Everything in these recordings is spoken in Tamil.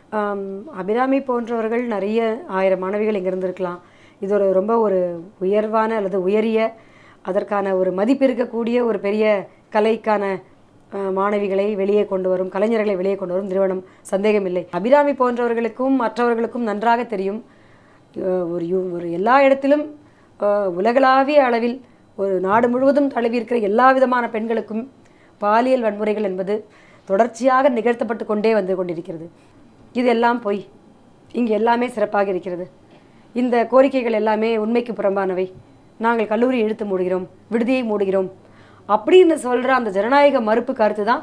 ஆம், அபிராமி போன்றவர்கள் நிறைய ஆயிரம் மாணவிகள் இங்கே இருந்திருக்கலாம் இது ஒரு ரொம்ப ஒரு உயர்வான அல்லது உயரிய அதற்கான ஒரு மதிப்பு இருக்கக்கூடிய ஒரு பெரிய கலைக்கான அஹ், மாணவிகளை வெளியே கொண்டு வரும் கலைஞர்களை வெளியே கொண்டு வரும் நிறுவனம் சந்தேகமில்லை அபிராமி போன்றவர்களுக்கும் மற்றவர்களுக்கும் நன்றாக தெரியும் அஹ், ஒரு யு- ஒரு எல்லா இடத்திலும் அஹ், உலகளாவிய அளவில் ஒரு நாடு முழுவதும் தழுவி இருக்கிற எல்லா விதமான பெண்களுக்கும் பாலியல் வன்முறைகள் என்பது தொடர்ச்சியாக நிகழ்த்தப்பட்டு கொண்டே வந்து கொண்டிருக்கிறது இது எல்லாம் பொய் இங்கு எல்லாமே சிறப்பாக இருக்கிறது இந்த கோரிக்கைகள் எல்லாமே உண்மைக்கு புறம்பானவை நாங்கள் கல்லூரி இழுத்து மூடுகிறோம் விடுதியை மூடுகிறோம் அப்படின்னு சொல்கிற அந்த ஜனநாயக மறுப்பு கருத்து தான்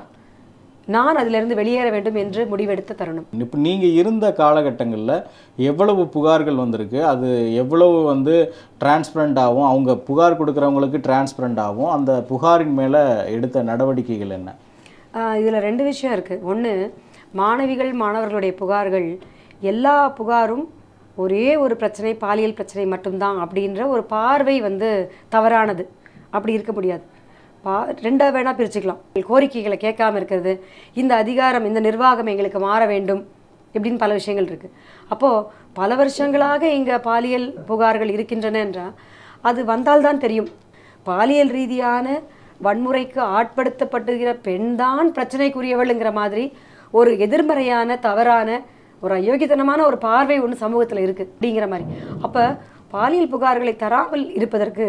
நான் அதிலிருந்து வெளியேற வேண்டும் என்று முடிவெடுத்த தருணம் இப்போ நீங்கள் இருந்த காலகட்டங்களில் எவ்வளவு புகார்கள் வந்திருக்கு அது எவ்வளவு வந்து டிரான்ஸ்பரண்ட் ஆகும் அவங்க புகார் கொடுக்குறவங்களுக்கு டிரான்ஸ்பரண்ட் ஆகும் அந்த புகாரின் மேலே எடுத்த நடவடிக்கைகள் என்ன இதில் ரெண்டு விஷயம் இருக்குது ஒன்று மாணவிகள் மாணவர்களுடைய புகார்கள் எல்லா புகாரும் ஒரே ஒரு பிரச்சனை பாலியல் பிரச்சனை மட்டும்தான் அப்படின்ற ஒரு பார்வை வந்து தவறானது அப்படி இருக்க முடியாது பா ரெண்டாக வேணால் பிரிச்சுக்கலாம் கோரிக்கைகளை கேட்காம இருக்கிறது இந்த அதிகாரம் இந்த நிர்வாகம் எங்களுக்கு மாற வேண்டும் இப்படின்னு பல விஷயங்கள் இருக்குது அப்போது பல வருஷங்களாக இங்கே பாலியல் புகார்கள் இருக்கின்றன என்றால் அது வந்தால்தான் தெரியும் பாலியல் ரீதியான வன்முறைக்கு ஆட்படுத்தப்படுகிற பெண்தான் பிரச்சனைக்குரியவளுங்கிற மாதிரி ஒரு எதிர்மறையான தவறான ஒரு அயோக்கியத்தனமான ஒரு பார்வை ஒன்று சமூகத்தில் இருக்குது அப்படிங்கிற மாதிரி அப்போ பாலியல் புகார்களை தராமல் இருப்பதற்கு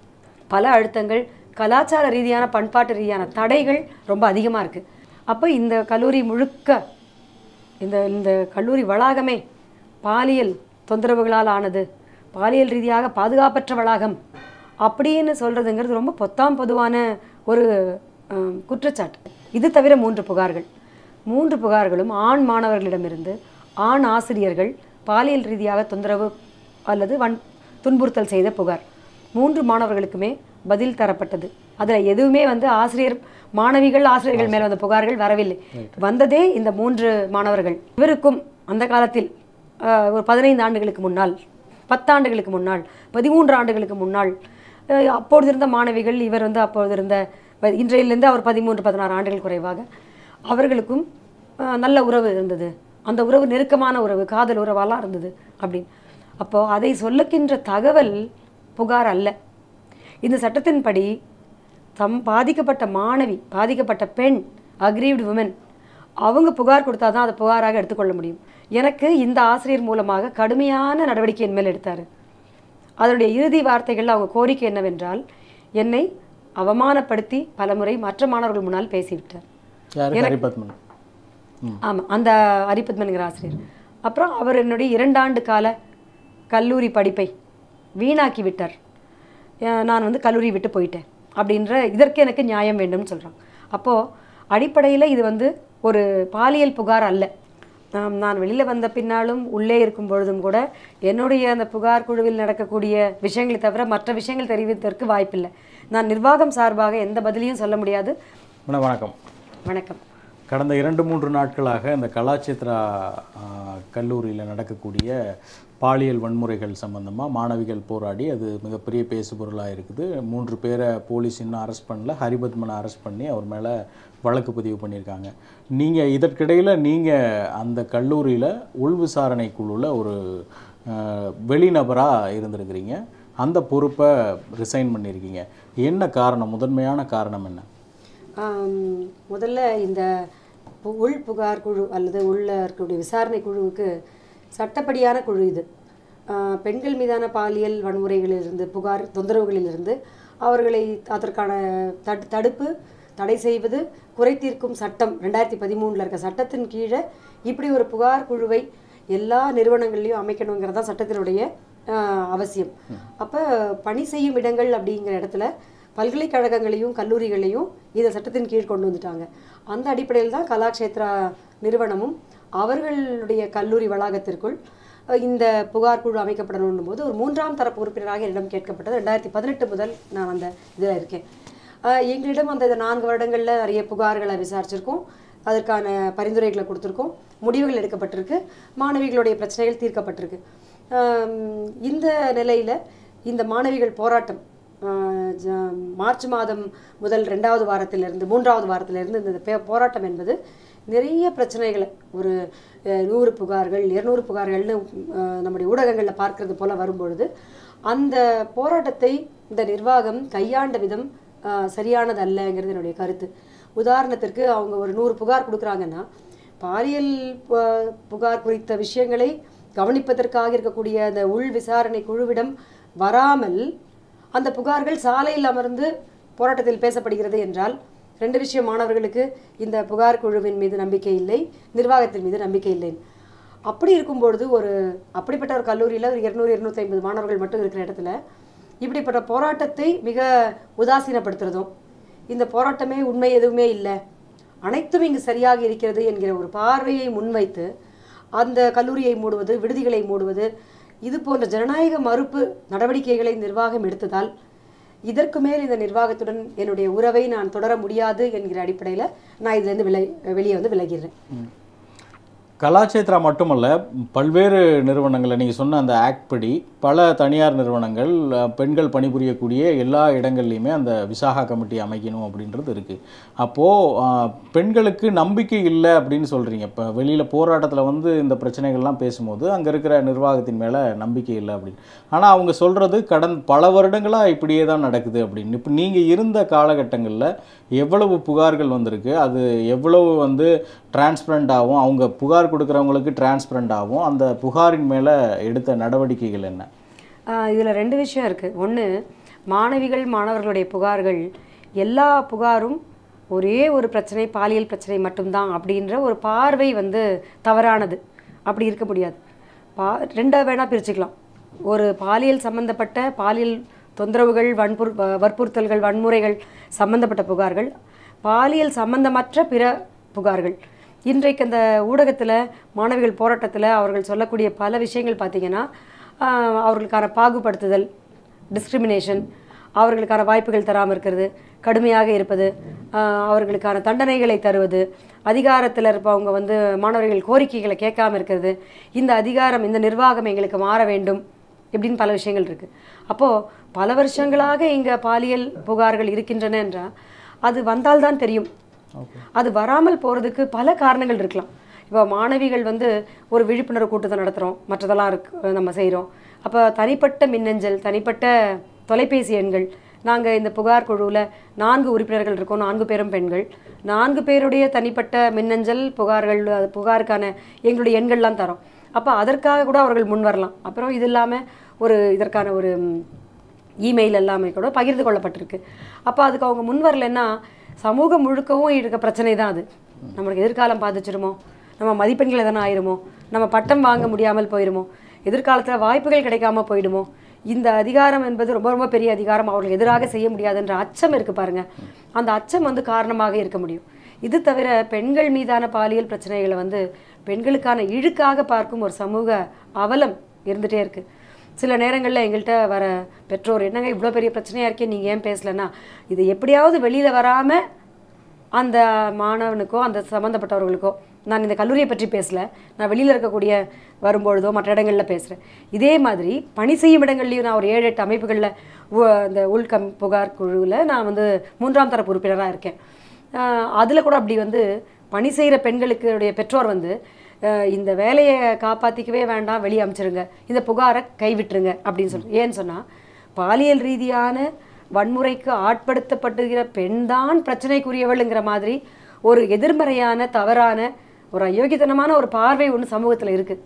பல அழுத்தங்கள் கலாச்சார ரீதியான பண்பாட்டு ரீதியான தடைகள் ரொம்ப அதிகமாக இருக்குது அப்போ இந்த கல்லூரி முழுக்க இந்த இந்த கல்லூரி வளாகமே பாலியல் தொந்தரவுகளால் ஆனது பாலியல் ரீதியாக பாதுகாப்பற்ற வளாகம் அப்படின்னு சொல்கிறதுங்கிறது ரொம்ப பொத்தாம் பொதுவான ஒரு அஹ், குற்றச்சாட்டு இது தவிர மூன்று புகார்கள் மூன்று புகார்களும் ஆண் மாணவர்களிடமிருந்து ஆண் ஆசிரியர்கள் பாலியல் ரீதியாக தொந்தரவு அல்லது வன் துன்புறுத்தல் செய்த புகார் மூன்று மாணவர்களுக்குமே பதில் தரப்பட்டது அதில் எதுவுமே வந்து ஆசிரியர் மாணவிகள் ஆசிரியர்கள் மேல் வந்த புகார்கள் வரவில்லை வந்ததே இந்த மூன்று மாணவர்கள் இவருக்கும் அந்த காலத்தில் ஆஹ், ஒரு பதினைந்து ஆண்டுகளுக்கு முன்னால் பத்தாண்டுகளுக்கு முன்னால் பதிமூன்று ஆண்டுகளுக்கு முன்னால் ஆஹ், அப்பொழுது இருந்த மாணவிகள் இவர் வந்து அப்பொழுது இருந்த வ- இன்றையிலிருந்து அவர் பதிமூன்று பதினாறு ஆண்டுகள் குறைவாக அவர்களுக்கும் ஆஹ், நல்ல உறவு இருந்தது அந்த உறவு நெருக்கமான உறவு காதல் உறவாலாம் இருந்தது அப்படின்னு அப்போது அதை சொல்லுகின்ற தகவல் புகார் அல்ல இந்த சட்டத்தின்படி தம் பாதிக்கப்பட்ட மாணவி பாதிக்கப்பட்ட பெண் அக்ரீவ்டு உமன் அவங்க புகார் கொடுத்தா தான் அதை புகாராக எடுத்துக்கொள்ள முடியும் எனக்கு இந்த ஆசிரியர் மூலமாக கடுமையான நடவடிக்கை என் மேல் எடுத்தார் அதனுடைய இறுதி வார்த்தைகள் அவங்க கோரிக்கை என்னவென்றால் என்னை அவமானப்படுத்தி பலமுறை மற்ற மாணவர்கள் முன்னால் பேசிவிட்டார் யாரு ஹரிபத்மன் ஆமாம் அந்த ஹரிபத்மன்கிற ஆசிரியர் அப்புறம் அவர் என்னுடைய இரண்டாண்டு கால கல்லூரி படிப்பை வீணாக்கி விட்டார் அஹ் நான் வந்து கல்லூரி விட்டு போயிட்டேன் அப்படின்ற இதற்கு எனக்கு நியாயம் வேண்டும்னு சொல்கிறாங்க அப்போது அடிப்படையில் இது வந்து ஒரு பாலியல் புகார் அல்ல நாம் நான் வெளியில் வந்த பின்னாலும் உள்ளே இருக்கும் பொழுதும் கூட என்னுடைய அந்த புகார் குழுவில் நடக்கக்கூடிய விஷயங்களை தவிர மற்ற விஷயங்கள் தெரிவிப்பதற்கு வாய்ப்பில்லை நான் நிர்வாகம் சார்பாக எந்த பதிலையும் சொல்ல முடியாது மேடம் வணக்கம் வணக்கம் கடந்த இரண்டு மூன்று நாட்களாக இந்த கலாச்சேத்ரா கல்லூரியில் நடக்கக்கூடிய பாலியல் வன்முறைகள் சம்பந்தமாக மாணவிகள் போராடி அது மிகப்பெரிய பேசுபொருளாக இருக்குது மூன்று பேரை போலீஸ் இன்னும் அரெஸ்ட் பண்ணல ஹரிபத்மனை அரெஸ்ட் பண்ணி அவர் மேலே வழக்கு பதிவு பண்ணியிருக்காங்க நீங்கள் இதற்கிடையில் நீங்கள் அந்த கல்லூரியில் உள் விசாரணை குழுவில் ஒரு அஹ், வெளிநபராக இருந்திருக்கிறீங்க அந்த பொறுப்பை ரிசைன் பண்ணியிருக்கீங்க என்ன காரணம் முதன்மையான காரணம் என்ன ஆம், முதல்ல இந்த பு- உள் புகார் குழு அல்லது உள்ள இருக்கக்கூடிய விசாரணை குழுவுக்கு சட்டப்படியான குழு இது ஆ, பெண்கள் மீதான பாலியல் வன்முறைகளிலிருந்து புகார் தொந்தரவுகளிலிருந்து அவர்களை அதற்கான தடு தடுப்பு தடை செய்வது குறைத்தீர்க்கும் சட்டம் ரெண்டாயிரத்தி பதிமூணில் இருக்க சட்டத்தின் கீழே இப்படி ஒரு புகார் குழுவை எல்லா நிறுவனங்கள்லையும் அமைக்கணுங்கிறது தான் சட்டத்தினுடைய ஆ, அவசியம் அப்போ பணி செய்யும் இடங்கள் அப்படிங்கிற இடத்துல பல்கலைக்கழகங்களையும் கல்லூரிகளையும் இதை சட்டத்தின் கீழ் கொண்டு வந்துட்டாங்க அந்த அடிப்படையில் தான் கலாக்ஷேத்ரா நிறுவனமும் அவர்களுடைய கல்லூரி வளாகத்திற்குள் அஹ், இந்த புகார் குழு அமைக்கப்படணும் போது ஒரு மூன்றாம் தரப்பு உறுப்பினராக என்னிடம் கேட்கப்பட்டது ரெண்டாயிரத்தி பதினெட்டு முதல் நான் அந்த இதில் இருக்கேன் அஹ், எங்களிடம் அந்த இந்த நான்கு வருடங்களில் நிறைய புகார்களை விசாரிச்சிருக்கோம் அதற்கான பரிந்துரைகளை கொடுத்துருக்கோம் முடிவுகள் எடுக்கப்பட்டிருக்கு மாணவிகளுடைய பிரச்சனைகள் தீர்க்கப்பட்டிருக்கு ஆம், இந்த நிலையில் இந்த மாணவிகள் போராட்டம் ஆஹ் ஜ- மார்ச் மாதம் முதல் ரெண்டாவது வாரத்திலிருந்து மூன்றாவது வாரத்திலிருந்து இந்த பே- போராட்டம் என்பது நிறைய பிரச்சனைகளை ஒரு அஹ், நூறு புகார்கள் இருநூறு புகார்கள்னு அஹ், நம்முடைய ஊடகங்களில் பார்க்கறது போல வரும்பொழுது அந்த போராட்டத்தை இந்த நிர்வாகம் கையாண்ட விதம் அஹ், சரியானது அல்லங்கிறது என்னுடைய கருத்து உதாரணத்திற்கு அவங்க ஒரு நூறு புகார் கொடுக்குறாங்கன்னா பாலியல் பு- புகார் குறித்த விஷயங்களை கவனிப்பதற்காக இருக்கக்கூடிய அந்த உள் விசாரணை குழுவிடம் வராமல் அந்த புகார்கள் சாலையில் அமர்ந்து போராட்டத்தில் பேசப்படுகிறது என்றால் ரெண்டு விஷயம் மாணவர்களுக்கு இந்த புகார் குழுவின் மீது நம்பிக்கை இல்லை நிர்வாகத்தின் மீது நம்பிக்கை இல்லை அப்படி இருக்கும்பொழுது ஒரு அப்படிப்பட்ட ஒரு கல்லூரியில் ஒரு இருநூறு இருநூத்தி ஐம்பது மாணவர்கள் மட்டும் இருக்கிற இடத்துல இப்படிப்பட்ட போராட்டத்தை மிக உதாசீனப்படுத்துறதும் இந்த போராட்டமே உண்மை எதுவுமே இல்லை அனைத்தும் இங்கு சரியாக இருக்கிறது என்கிற ஒரு பார்வையை முன்வைத்து அந்த கல்லூரியை மூடுவது விடுதிகளை மூடுவது இது போன்ற ஜனநாயக மறுப்பு நடவடிக்கைகளை நிர்வாகம் எடுத்ததால் இதற்கு மேல் இந்த நிர்வாகத்துடன் என்னுடைய உறவை நான் தொடர முடியாது என்கிற அடிப்படையில் நான் இதுலேருந்து விலை வெளியே வந்து விலகிறேன் கலாச்சேத்ரா மட்டுமல்ல பல்வேறு நிறுவனங்களை நீங்கள் சொன்ன அந்த ஆக்ட் படி பல தனியார் நிறுவனங்கள் அஹ், பெண்கள் பணிபுரியக்கூடிய எல்லா இடங்கள்லையுமே அந்த விசாகா கமிட்டி அமைக்கணும் அப்படின்றது இருக்குது அப்போது பெண்களுக்கு நம்பிக்கை இல்லை அப்படின்னு சொல்கிறீங்க இப்போ வெளியில் போராட்டத்தில் வந்து இந்த பிரச்சனைகள்லாம் பேசும்போது அங்கே இருக்கிற நிர்வாகத்தின் மேலே நம்பிக்கை இல்லை அப்படின்னு ஆனால் அவங்க சொல்கிறது கடந்த பல வருடங்களாக இப்படியே தான் நடக்குது அப்படின்னு இப்போ நீங்கள் இருந்த காலகட்டங்களில் எவ்வளவு புகார்கள் வந்திருக்கு அது எவ்வளவு வந்து டிரான்ஸ்பரண்டாகவும் அவங்க புகார் கொடுக்குறவங்களுக்கு டிரான்ஸ்பரண்டாகவும் அந்த புகாரின் மேலே எடுத்த நடவடிக்கைகள் என்ன இதில் ரெண்டு விஷயம் இருக்குது ஒன்று மாணவிகள் மாணவர்களுடைய புகார்கள் எல்லா புகாரும் ஒரே ஒரு பிரச்சனை பாலியல் பிரச்சனை மட்டும்தான் அப்படின்ற ஒரு பார்வை வந்து தவறானது அப்படி இருக்க முடியாது பா ரெண்டாக வேணால் பிரிச்சுக்கலாம் ஒரு பாலியல் சம்பந்தப்பட்ட பாலியல் தொந்தரவுகள் வன்புறு வ- வற்புறுத்தல்கள் வன்முறைகள் சம்பந்தப்பட்ட புகார்கள் பாலியல் சம்பந்தமற்ற பிற புகார்கள் இன்றைக்கு அந்த ஊடகத்தில் மாணவிகள் போராட்டத்தில் அவர்கள் சொல்லக்கூடிய பல விஷயங்கள் பார்த்தீங்கன்னா ஆஹ், அவர்களுக்கான பாகுபடுத்துதல் டிஸ்கிரிமினேஷன் அவர்களுக்கான வாய்ப்புகள் தராமல் இருக்கிறது கடுமையாக இருப்பது ஆஹ், அவர்களுக்கான தண்டனைகளை தருவது அதிகாரத்தில் இருப்பவங்க வந்து மாணவர்கள் கோரிக்கைகளை கேட்காம இருக்கிறது இந்த அதிகாரம் இந்த நிர்வாகம் எங்களுக்கு மாற வேண்டும் இப்படின்னு பல விஷயங்கள் இருக்குது அப்போது பல வருஷங்களாக இங்கே பாலியல் புகார்கள் இருக்கின்றன என்றால் அது வந்தால்தான் தெரியும் அது வராமல் போகிறதுக்கு பல காரணங்கள் இருக்கலாம் இப்போ மாணவிகள் வந்து ஒரு விழிப்புணர்வு கூட்டத்தை நடத்துகிறோம் மற்றதெல்லாம் இருக்கு நம்ம செய்கிறோம் அப்போ தனிப்பட்ட மின்னஞ்சல் தனிப்பட்ட தொலைபேசி எண்கள் நாங்கள் இந்த புகார் குழுவில் நான்கு உறுப்பினர்கள் இருக்கோம் நான்கு பேரும் பெண்கள் நான்கு பேருடைய தனிப்பட்ட மின்னஞ்சல் புகார்கள் அது புகாருக்கான எங்களுடைய எண்கள்லாம் தரோம் அப்போ அதற்காக கூட அவர்கள் முன் வரலாம் அப்புறம் இது இல்லாமல் ஒரு இதற்கான ஒரு ம், இமெயில் எல்லாமே கூட பகிர்ந்து கொள்ளப்பட்டிருக்கு அப்போ அதுக்கு அவங்க முன் வரலைன்னா சமூகம் முழுக்கவும் இருக்க பிரச்சனை தான் அது நம்மளுக்கு எதிர்காலம் பாதிச்சிருமோ நம்ம மதிப்பெண்கள் எதனா ஆயிருமோ நம்ம பட்டம் வாங்க முடியாமல் போயிருமோ எதிர்காலத்தில் வாய்ப்புகள் கிடைக்காம போயிடுமோ இந்த அதிகாரம் என்பது ரொம்ப ரொம்ப பெரிய அதிகாரம் அவர்களுக்கு எதிராக செய்ய முடியாதுன்ற அச்சம் இருக்கு பாருங்க அந்த அச்சம் வந்து காரணமாக இருக்க முடியும் இது தவிர பெண்கள் மீதான பாலியல் பிரச்சனைகளை வந்து பெண்களுக்கான இழுக்காக பார்க்கும் ஒரு சமூக அவலம் இருந்துகிட்டே இருக்கு சில நேரங்களில் எங்கள்கிட்ட வர பெற்றோர் என்னங்க இவ்வளோ பெரிய பிரச்சனையாக இருக்கே நீங்கள் ஏன் பேசலைன்னா இது எப்படியாவது வெளியில் வராமல் அந்த மாணவனுக்கோ அந்த சம்மந்தப்பட்டவர்களுக்கோ நான் இந்த கல்லூரியை பற்றி பேசல நான் வெளியில் இருக்கக்கூடிய வரும்பொழுதோ மற்ற இடங்களில் பேசுகிறேன் இதே மாதிரி பணி செய்யும் இடங்கள்லையும் நான் ஒரு ஏழு எட்டு அமைப்புகளில் இந்த உள்கம் புகார் குழுவில் நான் வந்து மூன்றாம் தரப்பு உறுப்பினராக இருக்கேன் அதில் கூட அப்படி வந்து பணி செய்கிற பெண்களுக்கு உடைய பெற்றோர் வந்து அஹ், இந்த வேலையை காப்பாற்றிக்கவே வேண்டாம் வெளியே அமைச்சிருங்க இந்த புகாரை கைவிட்டுருங்க அப்படின்னு சொல்லி ஏன்னு சொன்னால் பாலியல் ரீதியான வன்முறைக்கு ஆட்படுத்தப்படுகிற பெண்தான் பிரச்சனைக்குரியவளுங்கிற மாதிரி ஒரு எதிர்மறையான தவறான ஒரு அயோக்கியத்தனமான ஒரு பார்வை ஒன்று சமூகத்தில் இருக்குது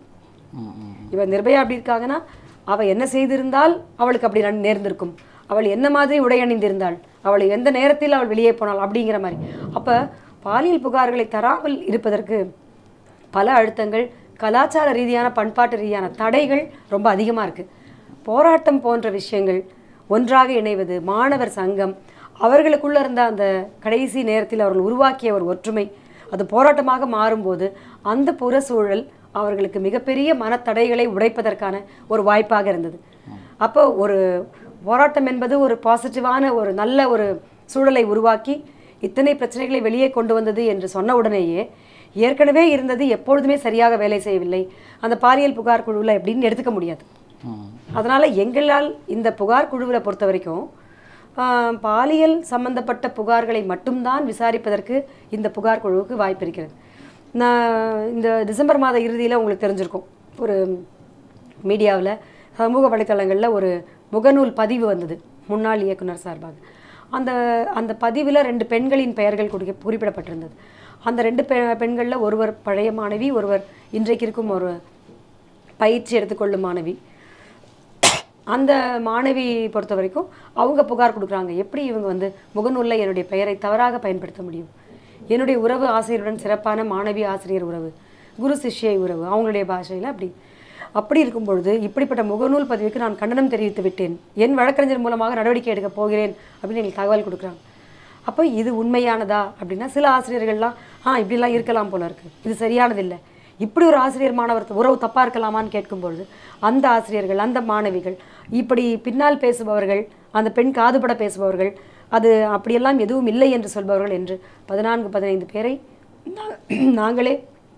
இவன் நிர்பயா அப்படி இருக்காங்கன்னா அவள் என்ன செய்திருந்தால் அவளுக்கு அப்படி நட- நேர்ந்திருக்கும் அவள் என்ன மாதிரி உடை அணிந்திருந்தாள் அவள் எந்த நேரத்தில் அவள் வெளியே போனாள் அப்படிங்கிற மாதிரி அப்போ பாலியல் புகார்களை தராமல் இருப்பதற்கு பல அழுத்தங்கள் கலாச்சார ரீதியான பண்பாட்டு ரீதியான தடைகள் ரொம்ப அதிகமாக இருக்குது போராட்டம் போன்ற விஷயங்கள் ஒன்றாக இணைவது மாணவர் சங்கம் அவர்களுக்குள்ள இருந்த அந்த கடைசி நேரத்தில் அவர்கள் உருவாக்கிய ஒரு ஒற்றுமை அது போராட்டமாக மாறும்போது அந்த புற சூழல் அவர்களுக்கு மிகப்பெரிய மனத்தடைகளை உடைப்பதற்கான ஒரு வாய்ப்பாக இருந்தது அப்போ ஒரு போராட்டம் என்பது ஒரு பாசிட்டிவான ஒரு நல்ல ஒரு சூழலை உருவாக்கி இத்தனை பிரச்சனைகளை வெளியே கொண்டு வந்தது என்று சொன்ன உடனேயே ஏற்கனவே இருந்தது எப்பொழுதுமே சரியாக வேலை செய்யவில்லை அந்த பாலியல் புகார் குழுவில் எப்படின்னு எடுத்துக்க முடியாது அதனால் எங்களால் இந்த புகார் குழுவில் பொறுத்த வரைக்கும் ஆஹ், பாலியல் சம்பந்தப்பட்ட புகார்களை மட்டும்தான் விசாரிப்பதற்கு இந்த புகார் குழுவுக்கு வாய்ப்பு இருக்கிறது நான் இந்த டிசம்பர் மாத இறுதியில் உங்களுக்கு தெரிஞ்சிருக்கும் ஒரு மீடியாவில் சமூக வலைத்தளங்களில் ஒரு முகநூல் பதிவு வந்தது முன்னாள் இயக்குனர் சார்பாக அந்த அந்த பதிவில் ரெண்டு பெண்களின் பெயர்கள் குறி குறிப்பிடப்பட்டிருந்தது அந்த ரெண்டு பெ பெண்களில் ஒருவர் பழைய மாணவி ஒருவர் இன்றைக்கு இருக்கும் ஒரு பயிற்சி எடுத்துக்கொள்ளும் மாணவி அந்த மாணவி பொறுத்த வரைக்கும் அவங்க புகார் கொடுக்குறாங்க எப்படி இவங்க வந்து முகநூலில் என்னுடைய பெயரை தவறாக பயன்படுத்த முடியும் என்னுடைய உறவு ஆசிரியருடன் சிறப்பான மாணவி ஆசிரியர் உறவு குரு சிஷ்யை உறவு அவங்களுடைய பாஷையில் அப்படி அப்படி இருக்கும் பொழுது இப்படிப்பட்ட முகநூல் பதிவுக்கு நான் கண்டனம் தெரிவித்து விட்டேன் என் வழக்கறிஞர் மூலமாக நடவடிக்கை எடுக்கப் போகிறேன் அப்படின்னு எங்களுக்கு தகவல் கொடுக்குறாங்க அப்போ இது உண்மையானதா அப்படின்னா சில ஆசிரியர்கள்லாம் ஆ இப்படிலாம் இருக்கலாம் போல இருக்கு இது சரியானதில்லை இப்படி ஒரு ஆசிரியர் மாணவர் உறவு தப்பாக இருக்கலாமான்னு கேட்கும்பொழுது அந்த ஆசிரியர்கள் அந்த மாணவிகள் இப்படி பின்னால் பேசுபவர்கள் அந்த பெண் காதுபட பேசுபவர்கள் அது அப்படியெல்லாம் எதுவும் இல்லை என்று சொல்பவர்கள் என்று பதினான்கு பதினைந்து பேரை நா- நாங்களே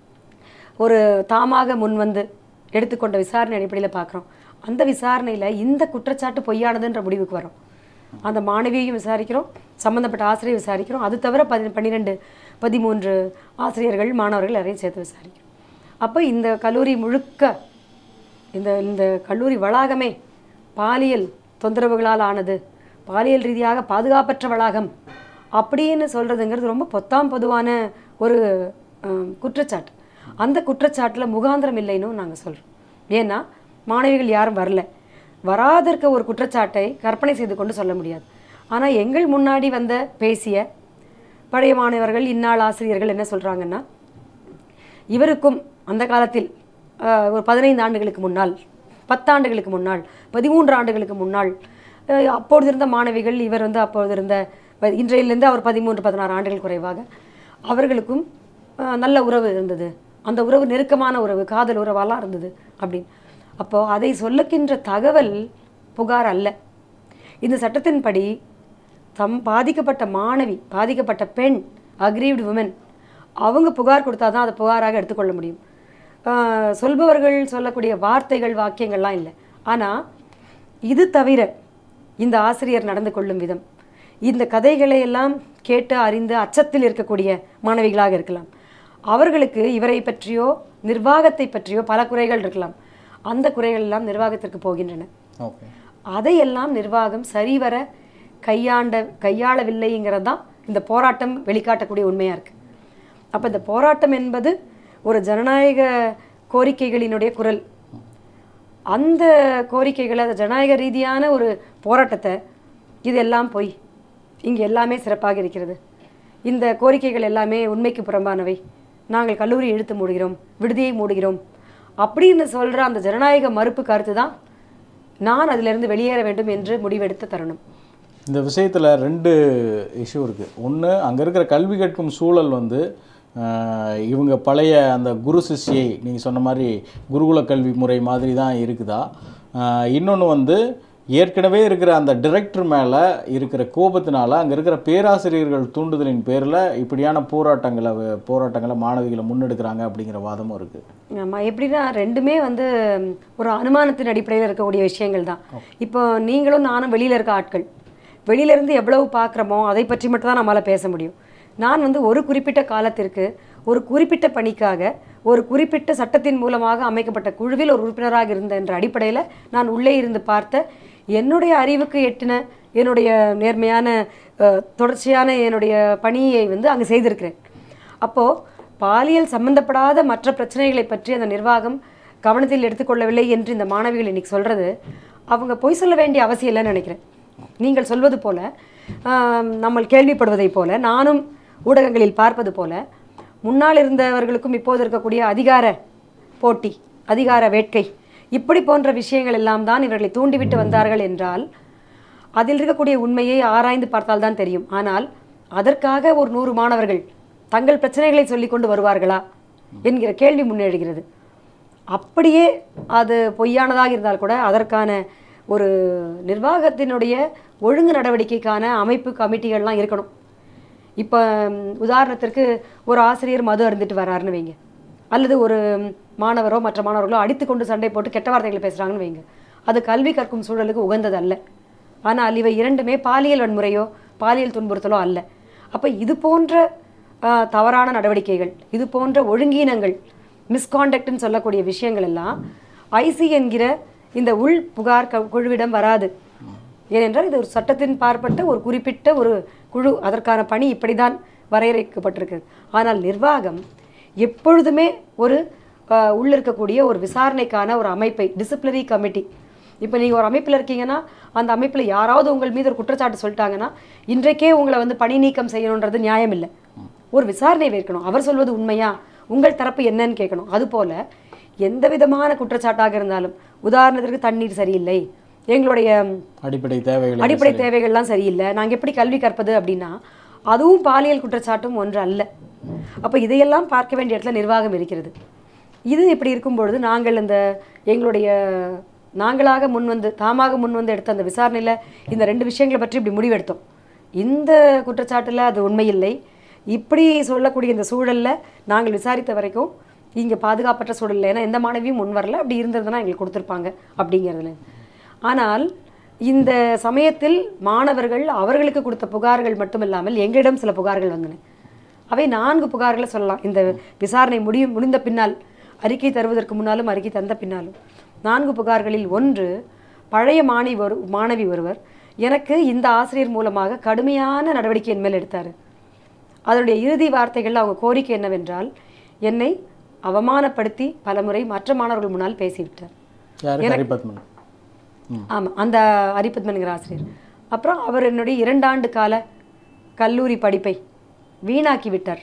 ஒரு தாமாக முன்வந்து எடுத்துக்கொண்ட விசாரணை அடிப்படையில் பார்க்குறோம் அந்த விசாரணையில் இந்த குற்றச்சாட்டு பொய்யானதுன்ற முடிவுக்கு வரோம் அந்த மாணவியையும் விசாரிக்கிறோம் சம்மந்தப்பட்ட ஆசிரியர் விசாரிக்கிறோம் அது தவிர பதி பன்னிரெண்டு பதிமூன்று ஆசிரியர்கள் மாணவர்கள் எல்லாரையும் சேர்த்து விசாரிக்கிறோம் அப்போ இந்த கல்லூரி முழுக்க இந்த இந்த கல்லூரி வளாகமே பாலியல் தொந்தரவுகளால் ஆனது பாலியல் ரீதியாக பாதுகாப்பற்ற வளாகம் அப்படின்னு சொல்கிறதுங்கிறது ரொம்ப பொத்தாம் பொதுவான ஒரு அஹ், குற்றச்சாட்டு அந்த குற்றச்சாட்டில் முகாந்திரம் இல்லைன்னு நாங்கள் சொல்கிறோம் ஏன்னா மாணவிகள் யாரும் வரல வராதிருக்க ஒரு குற்றச்சாட்டை கற்பனை செய்து கொண்டு சொல்ல முடியாது ஆனால் எங்கள் முன்னாடி வந்த பேசிய பழைய மாணவர்கள் இந்நாள் ஆசிரியர்கள் என்ன சொல்கிறாங்கன்னா இவருக்கும் அந்த காலத்தில் அஹ், ஒரு பதினைந்து ஆண்டுகளுக்கு முன்னால் பத்தாண்டுகளுக்கு முன்னால் பதிமூன்று ஆண்டுகளுக்கு முன்னால் அஹ், அப்பொழுது இருந்த மாணவிகள் இவர் வந்து அப்பொழுது இருந்த ப- இன்றையிலிருந்து அவர் பதிமூன்று பதினாறு ஆண்டுகள் குறைவாக அவர்களுக்கும் அஹ், நல்ல உறவு இருந்தது அந்த உறவு நெருக்கமான உறவு காதல் உறவாலாம் இருந்தது அப்படின்னு அப்போது அதை சொல்லுகின்ற தகவல் புகார் அல்ல இந்த சட்டத்தின்படி தம் பாதிக்கப்பட்ட மாணவி பாதிக்கப்பட்ட பெண் அக்ரீவ்டு உமன் அவங்க புகார் கொடுத்தா தான் அதை புகாராக எடுத்துக்கொள்ள முடியும் ஆஹ் சொல்பவர்கள் சொல்லக்கூடிய வார்த்தைகள் வாக்கியங்கள்லாம் இல்லை ஆனால் இது தவிர இந்த ஆசிரியர் நடந்து கொள்ளும் விதம் இந்த கதைகளை எல்லாம் கேட்டு அறிந்து அச்சத்தில் இருக்கக்கூடிய மாணவிகளாக இருக்கலாம் அவர்களுக்கு இவரை பற்றியோ நிர்வாகத்தை பற்றியோ பல குறைகள் இருக்கலாம் அந்த குறைகள் எல்லாம் நிர்வாகத்திற்கு போகின்றன ஓகே அதையெல்லாம் நிர்வாகம் சரிவர கையாண்ட கையாளவில்லைங்கிறது தான் இந்த போராட்டம் வெளிக்காட்டக்கூடிய உண்மையாக இருக்குது அப்போ இந்த போராட்டம் என்பது ஒரு ஜனநாயக கோரிக்கைகளினுடைய குரல் அந்த கோரிக்கைகளை அந்த ஜனநாயக ரீதியான ஒரு போராட்டத்தை இதெல்லாம் போய் இங்கே எல்லாமே சிறப்பாக இருக்கிறது இந்த கோரிக்கைகள் எல்லாமே உண்மைக்கு புறம்பானவை நாங்கள் கல்லூரி இழுத்து மூடுகிறோம் விடுதியை மூடுகிறோம் அப்படின்னு சொல்கிற அந்த ஜனநாயக மறுப்பு கருத்து தான் நான் அதிலிருந்து வெளியேற வேண்டும் என்று முடிவெடுத்த தருணம் இந்த விஷயத்தில் ரெண்டு இஷ்யூ இருக்குது ஒன்று அங்கே இருக்கிற கல்வி கற்கும் சூழல் வந்து ஆஹ், இவங்க பழைய அந்த குரு சிஷ்யை நீங்கள் சொன்ன மாதிரி குருகுல கல்வி முறை மாதிரி தான் இருக்குதா இன்னொன்று வந்து ஏற்கனவே இருக்கிற அந்த டிரெக்டர் மேலே இருக்கிற கோபத்தினால அங்கே இருக்கிற பேராசிரியர்கள் தூண்டுதலின் பேரில் இப்படியான போராட்டங்களை போராட்டங்களை மாணவிகளை முன்னெடுக்கிறாங்க அப்படிங்கிற வாதமும் இருக்குது ஆமாம் எப்படின்னா ரெண்டுமே வந்து ம், ஒரு அனுமானத்தின் அடிப்படையில் இருக்கக்கூடிய விஷயங்கள் தான் இப்போ நீங்களும் நானும் வெளியில் இருக்க ஆட்கள் வெளியிலேருந்து எவ்வளவு பார்க்குறோமோ அதை பற்றி மட்டும் தான் நம்மளால் பேச முடியும் நான் வந்து ஒரு குறிப்பிட்ட காலத்திற்கு ஒரு குறிப்பிட்ட பணிக்காக ஒரு குறிப்பிட்ட சட்டத்தின் மூலமாக அமைக்கப்பட்ட குழுவில் ஒரு உறுப்பினராக இருந்த என்ற அடிப்படையில் நான் உள்ளே இருந்து பார்த்த என்னுடைய அறிவுக்கு எட்டின என்னுடைய நேர்மையான அஹ், தொடர்ச்சியான என்னுடைய பணியை வந்து அங்கே செய்திருக்கிறேன் அப்போது பாலியல் சம்பந்தப்படாத மற்ற பிரச்சனைகளை பற்றி அந்த நிர்வாகம் கவனத்தில் எடுத்துக்கொள்ளவில்லை என்று இந்த மாணவிகள் இன்னைக்கு சொல்கிறது அவங்க பொய் சொல்ல வேண்டிய அவசியம் இல்லைன்னு நினைக்கிறேன் நீங்கள் சொல்வது போல ஆம், நம்ம கேள்விப்படுவதைப் போல நானும் ஊடகங்களில் பார்ப்பது போல முன்னால் இருந்தவர்களுக்கும் இப்போது இருக்கக்கூடிய அதிகார போட்டி அதிகார வேட்கை இப்படி போன்ற விஷயங்கள் எல்லாம் தான் இவர்களை தூண்டிவிட்டு வந்தார்கள் என்றால் அதில் இருக்கக்கூடிய உண்மையை ஆராய்ந்து பார்த்தால் தான் தெரியும் ஆனால் அதற்காக ஒரு நூறு மாணவர்கள் தங்கள் பிரச்சனைகளை சொல்லிக் கொண்டு வருவார்களா என்கிற கேள்வி முன்னெழுகிறது அப்படியே அது பொய்யானதாக இருந்தால் கூட அதற்கான ஒரு நிர்வாகத்தினுடைய ஒழுங்கு நடவடிக்கைக்கான அமைப்பு கமிட்டிகள்லாம் இருக்கணும் இப்போ ம், உதாரணத்திற்கு ஒரு ஆசிரியர் மது அருந்துட்டு வராருன்னு வைங்க அல்லது ஒரு ம், மாணவரோ மற்ற மாணவர்களோ அடித்து கொண்டு சண்டை போட்டு கெட்ட வார்த்தைகளை பேசுகிறாங்கன்னு வைங்க அது கல்வி கற்கும் சூழலுக்கு உகந்தது அல்ல ஆனால் இவை இரண்டுமே பாலியல் வன்முறையோ பாலியல் துன்புறுத்தலோ அல்ல அப்போ இது போன்ற ஆஹ், தவறான நடவடிக்கைகள் இது போன்ற ஒழுங்கீனங்கள் மிஸ்காண்டக்ட்னு சொல்லக்கூடிய விஷயங்கள் எல்லாம் ஐசி என்கிற இந்த உள் புகார் க- குழுவிடம் வராது ஏனென்றால் இது ஒரு சட்டத்தின் பார்ப்பட்ட ஒரு குறிப்பிட்ட ஒரு குழு அதற்கான பணி இப்படிதான் வரையறுக்கப்பட்டிருக்கு ஆனால் நிர்வாகம் எப்பொழுதுமே ஒரு ஆஹ், உள்ள இருக்கக்கூடிய ஒரு விசாரணைக்கான ஒரு அமைப்பை டிசிப்ளினரி கமிட்டி இப்போ நீங்கள் ஒரு அமைப்பில் இருக்கீங்கன்னா அந்த அமைப்பில் யாராவது உங்கள் மீது ஒரு குற்றச்சாட்டு சொல்லிட்டாங்கன்னா இன்றைக்கே உங்களை வந்து பணி நீக்கம் செய்யணுன்றது நியாயம் இல்லை ஒரு விசாரணை வைக்கணும் அவர் சொல்வது உண்மையா உங்கள் தரப்பு என்னன்னு கேட்கணும் அதுபோல எந்த விதமான குற்றச்சாட்டாக இருந்தாலும் உதாரணத்திற்கு தண்ணீர் சரியில்லை எங்களுடைய அடிப்படை தேவைகள் அடிப்படை தேவைகள்லாம் சரியில்லை நாங்கள் எப்படி கல்வி கற்பது அப்படின்னா அதுவும் பாலியல் குற்றச்சாட்டும் ஒன்று அல்ல அப்போ இதையெல்லாம் பார்க்க வேண்டிய இடத்துல நிர்வாகம் இருக்கிறது இது இப்படி இருக்கும்பொழுது நாங்கள் இந்த எங்களுடைய நாங்களாக முன்வந்து தாமாக முன்வந்து எடுத்த அந்த விசாரணையில் இந்த ரெண்டு விஷயங்களை பற்றி இப்படி முடிவெடுத்தோம் இந்த குற்றச்சாட்டில் அது உண்மையில்லை இப்படி சொல்லக்கூடிய இந்த சூழலில் நாங்கள் விசாரித்த வரைக்கும் இங்கே பாதுகாப்பற்ற சூழல் ஏன்னா எந்த மாணவியும் முன் வரல அப்படி இருந்ததுன்னா எங்களுக்கு கொடுத்துருப்பாங்க அப்படிங்கிறதுல ஆனால் இந்த சமயத்தில் மாணவர்கள் அவர்களுக்கு கொடுத்த புகார்கள் மட்டுமில்லாமல் எங்களிடம் சில புகார்கள் வந்தன அவை நான்கு புகார்களை சொல்லலாம் இந்த விசாரணை முடியும் முடிந்த பின்னால் அறிக்கை தருவதற்கு முன்னாலும் அறிக்கை தந்த பின்னாலும் நான்கு புகார்களில் ஒன்று பழைய மாணவி ஒரு மாணவி ஒருவர் எனக்கு இந்த ஆசிரியர் மூலமாக கடுமையான நடவடிக்கை என் மேல் எடுத்தார் அதனுடைய இறுதி வார்த்தைகள் அவங்க கோரிக்கை என்னவென்றால் என்னை அவமானப்படுத்தி பலமுறை மற்ற மாணவர்கள் முன்னால் பேசிவிட்டார் யாரு ஹரிபத்மன் ஆமாம் அந்த ஹரிபத்மன்கிற ஆசிரியர் அப்புறம் அவர் என்னுடைய இரண்டாண்டு கால கல்லூரி படிப்பை வீணாக்கி விட்டார்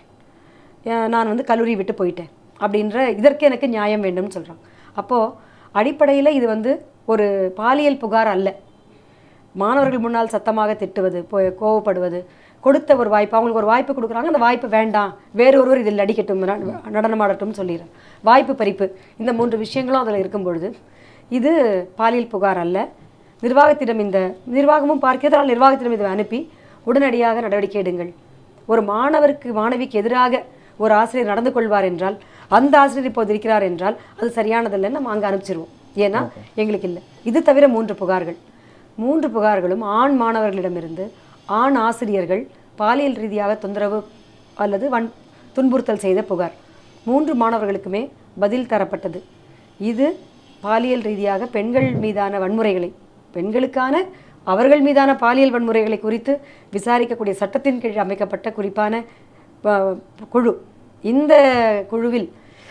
அஹ் நான் வந்து கல்லூரி விட்டு போயிட்டேன் அப்படின்ற இதற்கு எனக்கு நியாயம் வேண்டும்னு சொல்கிறாங்க அப்போது அடிப்படையில் இது வந்து ஒரு பாலியல் புகார் அல்ல மாணவர்கள் முன்னால் சத்தமாக திட்டுவது போ- கோவப்படுவது கொடுத்த ஒரு வாய்ப்பு அவங்களுக்கு ஒரு வாய்ப்பு கொடுக்குறாங்க அந்த வாய்ப்பு வேண்டாம் வேறு ஒருவர் இதில் நடிக்கட்டும் ந- நடனமாடட்டும் சொல்லிடுறேன் வாய்ப்பு பறிப்பு இந்த மூன்று விஷயங்களும் அதில் இருக்கும் பொழுது இது பாலியல் புகார் அல்ல நிர்வாகத்திடம் இந்த நிர்வாகமும் பார்க்கிறது ஆனால் நிர்வாகத்திடம் இதை அனுப்பி உடனடியாக நடவடிக்கை எடுங்கள் ஒரு மாணவருக்கு மாணவிக்கு எதிராக ஒரு ஆசிரியர் நடந்து கொள்வார் என்றால் அந்த ஆசிரியர் இப்போது இருக்கிறார் என்றால் அது சரியானதில்லைன்னு நம்ம அங்கே அனுப்பிச்சிருவோம் ஏன்னா எங்களுக்கு இல்லை இது தவிர மூன்று புகார்கள் மூன்று புகார்களும் ஆண் மாணவர்களிடமிருந்து ஆண் ஆசிரியர்கள் பாலியல் ரீதியாக தொந்தரவு அல்லது வன் துன்புறுத்தல் செய்த புகார் மூன்று மாணவர்களுக்குமே பதில் தரப்பட்டது இது பாலியல் ரீதியாக பெண்கள் மீதான வன்முறைகளை பெண்களுக்கான அவர்கள் மீதான பாலியல் வன்முறைகளை குறித்து விசாரிக்கக்கூடிய சட்டத்தின் கீழ் அமைக்கப்பட்ட குறிப்பான ப- குழு இந்த குழுவில்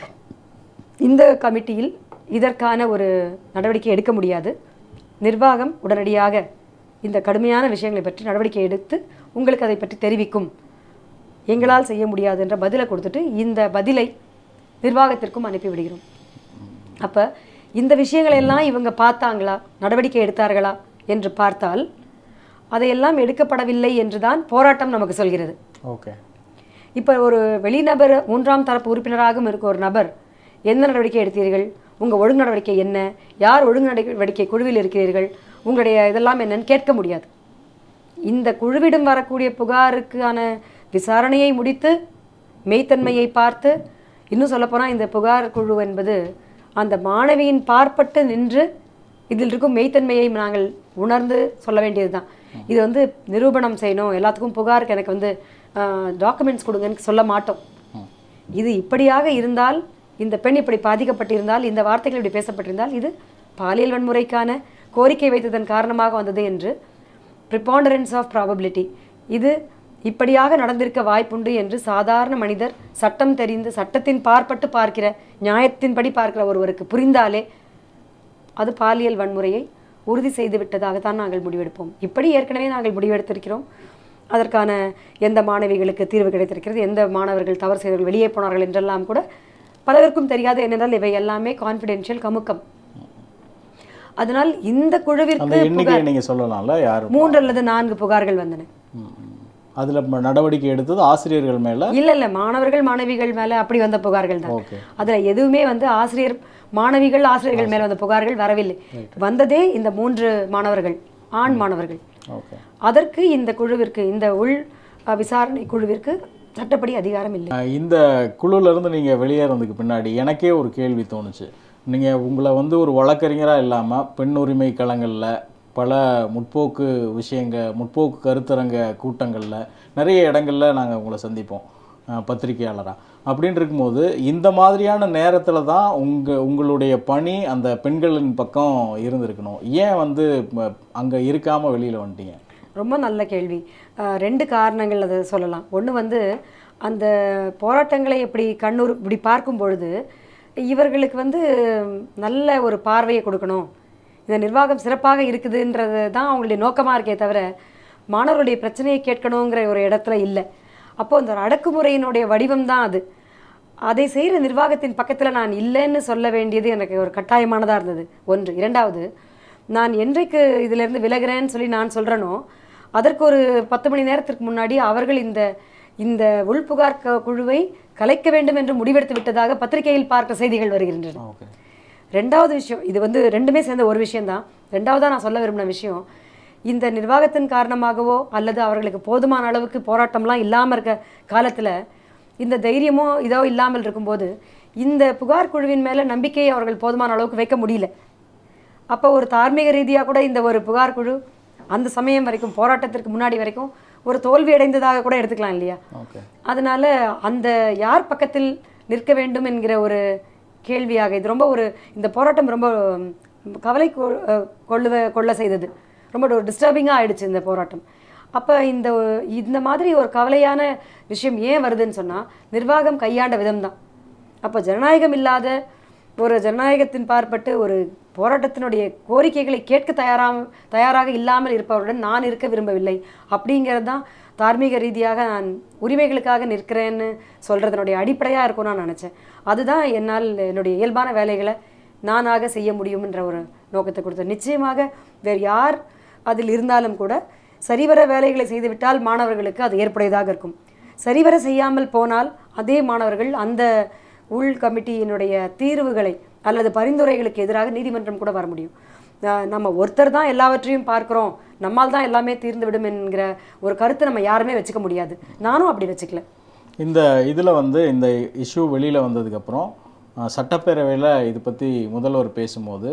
இந்த கமிட்டியில் இதற்கான ஒரு நடவடிக்கை எடுக்க முடியாது நிர்வாகம் உடனடியாக இந்த கடுமையான விஷயங்களை பற்றி நடவடிக்கை எடுத்து உங்களுக்கு அதை பற்றி தெரிவிக்கும் எங்களால் செய்ய முடியாது என்ற பதிலை கொடுத்துட்டு இந்த பதிலை நிர்வாகத்திற்கும் அனுப்பி விடுகிறோம் அப்போ இந்த விஷயங்களை எல்லாம் இவங்க பார்த்தாங்களா நடவடிக்கை எடுத்தார்களா என்று பார்த்தால் அதையெல்லாம் எடுக்கப்படவில்லை என்றுதான் போராட்டம் நமக்கு சொல்கிறது ஓகே இப்போ ஒரு வெளிநபர் மூன்றாம் தரப்பு உறுப்பினராகவும் இருக்க ஒரு நபர் எந்த நடவடிக்கை எடுத்தீர்கள் உங்கள் ஒழுங்கு நடவடிக்கை என்ன யார் ஒழுங்கு நடவடிக்கை குழுவில் இருக்கிறீர்கள் உங்களுடைய இதெல்லாம் என்னன்னு கேட்க முடியாது இந்த குழுவிடம் வரக்கூடிய புகாருக்கான விசாரணையை முடித்து மெய்த்தன்மையை பார்த்து இன்னும் சொல்லப்போனால் இந்த புகார் குழு என்பது அந்த மாணவியின் பார்ப்பட்டு நின்று இதில் இருக்கும் மெய்த்தன்மையை நாங்கள் உணர்ந்து சொல்ல வேண்டியது தான் இது வந்து நிரூபணம் செய்யணும் எல்லாத்துக்கும் புகாருக்கு எனக்கு வந்து டாக்குமெண்ட்ஸ் கொடுங்கன்னு சொல்ல மாட்டோம் இது இப்படியாக இருந்தால் இந்த பெண் இப்படி பாதிக்கப்பட்டிருந்தால் இந்த வார்த்தைகள் இப்படி பேசப்பட்டிருந்தால் இது பாலியல் வன்முறைக்கான கோரிக்கை வைத்ததன் காரணமாக வந்தது என்று ப்ரிபாண்டரன்ஸ் ஆஃப் ப்ராபபிலிட்டி இது இப்படியாக நடந்திருக்க வாய்ப்புண்டு என்று சாதாரண மனிதர் சட்டம் தெரிந்து சட்டத்தின் பார்ப்பட்டு பார்க்கிற நியாயத்தின்படி பார்க்கிற ஒருவருக்கு புரிந்தாலே அது பாலியல் வன்முறையை உறுதி செய்து விட்டதாகத்தான் நாங்கள் முடிவெடுப்போம் இப்படி ஏற்கனவே நாங்கள் முடிவெடுத்திருக்கிறோம் அதற்கான எந்த மாணவிகளுக்கு தீர்வு கிடைத்திருக்கிறது எந்த மாணவர்கள் தவறு செய்தவர்கள் வெளியே போனார்கள் என்றெல்லாம் கூட பலருக்கும் தெரியாது என்னென்றால் இவை எல்லாமே கான்ஃபிடென்ஷியல் கமுக்கம் அதனால் இந்த அந்த குழுவிற்கு எண்ணிக்கையை நீங்க சொல்லலாம்ல யார் மூன்று அல்லது நான்கு புகார்கள் வந்தன ம், ம். அதுல ம- நடவடிக்கை எடுத்தது ஆசிரியர்கள் மேல இல்ல இல்ல மாணவர்கள் மாணவிகள் மேல அப்படி வந்த புகார்கள் தான் ஓகே அதுல எதுவுமே வந்து ஆசிரியர் மாணவிகள் ஆசிரியர்கள் மேல வந்த புகார்கள் வரவில்லை வந்ததே இந்த மூன்று மாணவர்கள் ஆண் மாணவர்கள் ஓகே அதற்கு இந்த குழுவிற்கு இந்த உள் அஹ், விசாரணை குழுவிற்கு சட்டப்படி அதிகாரம் இல்லை அஹ் இந்த குழுல இருந்து நீங்க வெளியேறதுக்கு பின்னாடி எனக்கே ஒரு கேள்வி தோணுச்சு நீங்க உங்களை வந்து ஒரு வழக்கறிஞரா இல்லாம பெண் உரிமை களங்கள்ல பல முற்போக்கு விஷயங்க முற்போக்கு கருத்தரங்க கூட்டங்கள்ல நிறைய இடங்கள்ல நாங்க உங்களை சந்திப்போம் பத்திரிகையாளராக அப்படின்னு இருக்கும்போது இந்த மாதிரியான நேரத்தில் தான் உங்கள் உங்களுடைய பணி அந்த பெண்களின் பக்கம் இருந்திருக்கணும் ஏன் வந்து அங்கே இருக்காமல் வெளியில் வந்துட்டீங்க ரொம்ப நல்ல கேள்வி அஹ், ரெண்டு காரணங்கள் அதை சொல்லலாம் ஒன்று வந்து அந்த போராட்டங்களை இப்படி கண்ணூர் இப்படி பார்க்கும் பொழுது இவர்களுக்கு வந்து நல்ல ஒரு பார்வையை கொடுக்கணும் இந்த நிர்வாகம் சிறப்பாக இருக்குதுன்றது தான் அவங்களுடைய நோக்கமாக இருக்கே தவிர மாணவர்களுடைய பிரச்சனையை கேட்கணுங்கிற ஒரு இடத்துல இல்லை அப்போ இந்த அடக்குமுறையினுடைய வடிவம் தான் அது அதை செய்கிற நிர்வாகத்தின் பக்கத்தில் நான் இல்லைன்னு சொல்ல வேண்டியது எனக்கு ஒரு கட்டாயமானதாக இருந்தது ஒன்று இரண்டாவது நான் என்றைக்கு இதிலிருந்து விலகிறேன்னு சொல்லி நான் சொல்கிறேனோ அதற்கு ஒரு பத்து மணி நேரத்திற்கு முன்னாடி அவர்கள் இந்த இந்த உள்புகார் க- குழுவை கலைக்க வேண்டும் என்று முடிவெடுத்து விட்டதாக பத்திரிகையில் பார்க்க செய்திகள் வருகின்றன ஓகே ரெண்டாவது விஷயம் இது வந்து ரெண்டுமே சேர்ந்த ஒரு விஷயம்தான் ரெண்டாவதாக நான் சொல்ல விரும்பின விஷயம் இந்த நிர்வாகத்தின் காரணமாகவோ அல்லது அவர்களுக்கு போதுமான அளவுக்கு போராட்டம்லாம் இல்லாமல் இருக்க காலத்தில் இந்த தைரியமோ இதோ இல்லாமல் இருக்கும்போது இந்த புகார் குழுவின் மேலே நம்பிக்கையை அவர்கள் போதுமான அளவுக்கு வைக்க முடியல அப்போ ஒரு தார்மீக ரீதியாக கூட இந்த ஒரு புகார் குழு அந்த சமயம் வரைக்கும் போராட்டத்திற்கு முன்னாடி வரைக்கும் ஒரு தோல்வி அடைந்ததாக கூட எடுத்துக்கலாம் இல்லையா ஓகே அதனால அந்த யார் பக்கத்தில் நிற்க வேண்டும் என்கிற ஒரு கேள்வியாக இது ரொம்ப ஒரு இந்த போராட்டம் ரொம்ப ம், கவலை கொ- அஹ், கொள்ளுவ கொள்ள செய்தது ரொம்ப ஒரு டிஸ்டர்பிங்காக ஆயிடுச்சு இந்த போராட்டம் அப்போ இந்த ஒ- இந்த மாதிரி ஒரு கவலையான விஷயம் ஏன் வருதுன்னு சொன்னால் நிர்வாகம் கையாண்ட விதம்தான் அப்போ ஜனநாயகம் இல்லாத ஒரு ஜனநாயகத்தின் பார்ப்பட்டு ஒரு போராட்டத்தினுடைய கோரிக்கைகளை கேட்க தயாராக தயாராக இல்லாமல் இருப்பவருடன் நான் இருக்க விரும்பவில்லை அப்படிங்கிறது தான் தார்மீக ரீதியாக நான் உரிமைகளுக்காக நிற்கிறேன்னு சொல்கிறதனுடைய அடிப்படையாக இருக்கும்னு நான் நினச்சேன் அதுதான் என்னால் என்னுடைய இயல்பான வேலைகளை நானாக செய்ய முடியும்ன்ற ஒரு நோக்கத்தை கொடுத்தேன் நிச்சயமாக வேறு யார் அதில் இருந்தாலும் கூட சரிவர வேலைகளை செய்துவிட்டால் மாணவர்களுக்கு அது ஏற்புடையதாக இருக்கும் சரிவர செய்யாமல் போனால் அதே மாணவர்கள் அந்த உள் கமிட்டியினுடைய தீர்வுகளை அல்லது பரிந்துரைகளுக்கு எதிராக நீதிமன்றம் கூட வர முடியும் அஹ் நம்ம ஒருத்தர் தான் எல்லாவற்றையும் பார்க்குறோம் நம்மால் தான் எல்லாமே தீர்ந்து விடும் என்கிற ஒரு கருத்தை நம்ம யாருமே வச்சுக்க முடியாது நானும் அப்படி வச்சுக்கல இந்த இதில் வந்து இந்த இஷ்யூ வெளியில் வந்ததுக்கப்புறம் சட்டப்பேரவையில் இது பற்றி முதல்வர் பேசும்போது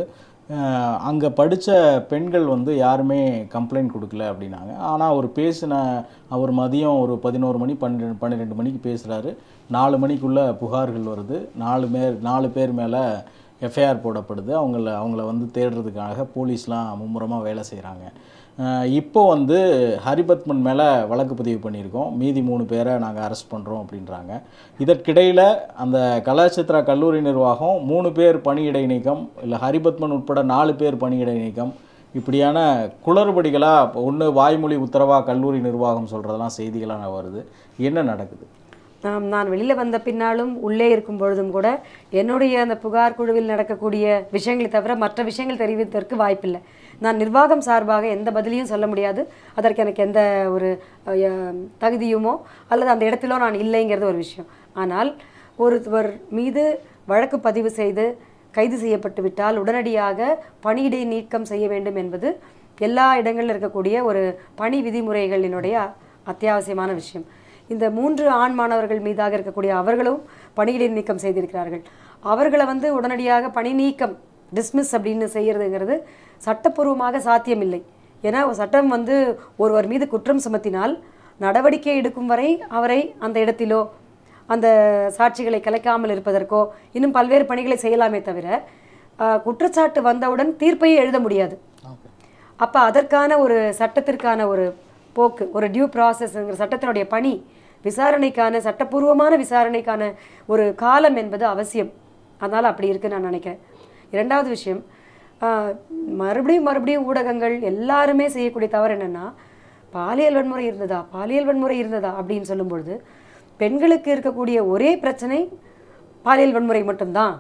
அங்கே படித்த பெண்கள் வந்து யாருமே கம்ப்ளைண்ட் கொடுக்கல அப்படின்னாங்க ஆனால் அவர் பேசின அவர் மதியம் ஒரு பதினோரு மணி பன்னெண்டு பன்னிரெண்டு மணிக்கு பேசுகிறாரு நாலு மணிக்குள்ளே புகார்கள் வருது நாலு பேர் நாலு பேர் மேலே எஃப்ஐஆர் போடப்படுது அவங்கள அவங்கள வந்து தேடுறதுக்காக போலீஸ்லாம் மும்முரமாக வேலை செய்கிறாங்க இப்போ வந்து ஹரிபத்மன் மேலே வழக்கு பதிவு பண்ணியிருக்கோம் மீதி மூணு பேரை நாங்கள் அரெஸ்ட் பண்ணுறோம் அப்படின்றாங்க இதற்கிடையில் அந்த கலாச்சித்ரா கல்லூரி நிர்வாகம் மூணு பேர் பணியிடை நீக்கம் இல்லை ஹரிபத்மன் உட்பட நாலு பேர் பணியிடை நீக்கம் இப்படியான குளறுபடிகளாக ஒன்று வாய்மொழி உத்தரவா கல்லூரி நிர்வாகம் சொல்கிறதெல்லாம் செய்திகளாக வருது என்ன நடக்குது நாம் நான் வெளியில் வந்த பின்னாலும் உள்ளே இருக்கும் பொழுதும் கூட என்னுடைய அந்த புகார் குழுவில் நடக்கக்கூடிய விஷயங்களை தவிர மற்ற விஷயங்கள் தெரிவிப்பதற்கு வாய்ப்பில்லை நான் நிர்வாகம் சார்பாக எந்த பதிலையும் சொல்ல முடியாது அதற்கு எனக்கு எந்த ஒரு அஹ், தகுதியுமோ அல்லது அந்த இடத்திலோ நான் இல்லைங்கிறது ஒரு விஷயம் ஆனால் ஒருவர் மீது வழக்கு பதிவு செய்து கைது செய்யப்பட்டு விட்டால் உடனடியாக பணியிடை நீக்கம் செய்ய வேண்டும் என்பது எல்லா இடங்களில் இருக்கக்கூடிய ஒரு பணி விதிமுறைகளினுடைய அத்தியாவசியமான விஷயம் இந்த மூன்று ஆண் மாணவர்கள் மீதாக இருக்கக்கூடிய அவர்களும் பணியிடை நீக்கம் செய்திருக்கிறார்கள் அவர்களை வந்து உடனடியாக பணி நீக்கம் டிஸ்மிஸ் அப்படின்னு செய்யறதுங்கிறது சட்டப்பூர்வமாக சாத்தியமில்லை ஏன்னா சட்டம் வந்து ஒருவர் மீது குற்றம் சுமத்தினால் நடவடிக்கை எடுக்கும் வரை அவரை அந்த இடத்திலோ அந்த சாட்சிகளை கலைக்காமல் இருப்பதற்கோ இன்னும் பல்வேறு பணிகளை செய்யலாமே தவிர ஆஹ், குற்றச்சாட்டு வந்தவுடன் தீர்ப்பையே எழுத முடியாது ஓகே அப்போ அதற்கான ஒரு சட்டத்திற்கான ஒரு போக்கு ஒரு டியூ ப்ராசஸ்ங்கிற சட்டத்தினுடைய பணி விசாரணைக்கான சட்டப்பூர்வமான விசாரணைக்கான ஒரு காலம் என்பது அவசியம் அதனால் அப்படி இருக்குன்னு நான் நினைக்கிறேன் இரண்டாவது விஷயம் ஆஹ், மறுபடியும் மறுபடியும் ஊடகங்கள் எல்லாருமே செய்யக்கூடிய தவறு என்னென்னா பாலியல் வன்முறை இருந்ததா பாலியல் வன்முறை இருந்ததா அப்படின்னு சொல்லும்பொழுது பெண்களுக்கு இருக்கக்கூடிய ஒரே பிரச்சனை பாலியல் வன்முறை மட்டும்தான்